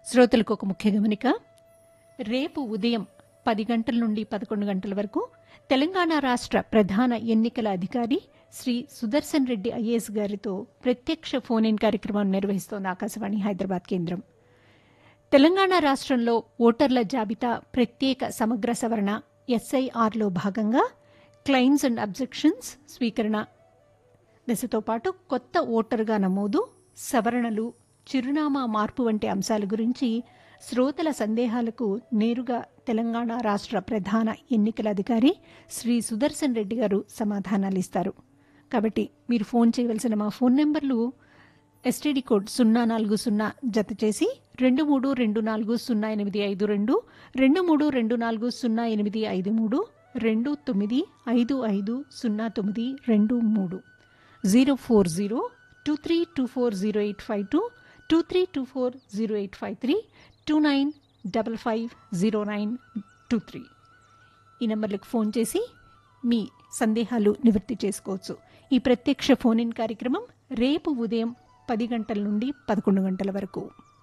శ్రోతలకు ఒక ముఖ్య గమనిక రేపు ఉదయం పది గంటల నుండి పదకొండు గంటల వరకు తెలంగాణ రాష్ట్ర ప్రధాన ఎన్నికల అధికారి శ్రీ సుదర్శన్ రెడ్డి ఐఏఎస్ గారితో ప్రత్యక్ష ఫోన్ ఇన్ కార్యక్రమం నిర్వహిస్తోంది ఆకాశవాణి హైదరాబాద్ కేంద్రం తెలంగాణ రాష్ట్రంలో ఓటర్ల జాబితా ప్రత్యేక సమగ్ర సవరణ ఎస్ఐఆర్లో భాగంగా క్లెయిమ్స్ అండ్ అబ్జెక్షన్స్ స్వీకరణ దశతో పాటు కొత్త ఓటరుగా నమోదు సవరణలు చిరునామా మార్పు వంటి అంశాల గురించి శ్రోతల సందేహాలకు నేరుగా తెలంగాణ రాష్ట్ర ప్రధాన ఎన్నికల అధికారి శ్రీ సుదర్శన్ రెడ్డి గారు సమాధానాలు ఇస్తారు కాబట్టి మీరు ఫోన్ చేయవలసిన మా ఫోన్ నెంబర్లు ఎస్టీడీ కోడ్ సున్నా నాలుగు సున్నా జత చేసి రెండు మూడు రెండు నాలుగు సున్నా ఎనిమిది ఐదు రెండు రెండు మూడు రెండు నాలుగు సున్నా ఎనిమిది ఐదు మూడు రెండు తొమ్మిది ఐదు ఐదు సున్నా తొమ్మిది రెండు మూడు zero four zero two three two four zero eight five two two three two four zero eight five three two nine double five zero nine two three ఈ నెంబర్లకు ఫోన్ చేసి మీ సందేహాలు నివృత్తి చేసుకోవచ్చు ఈ ప్రత్యక్ష ఫోన్ ఇన్ కార్యక్రమం రేపు ఉదయం పది గంటల నుండి పదకొండు గంటల వరకు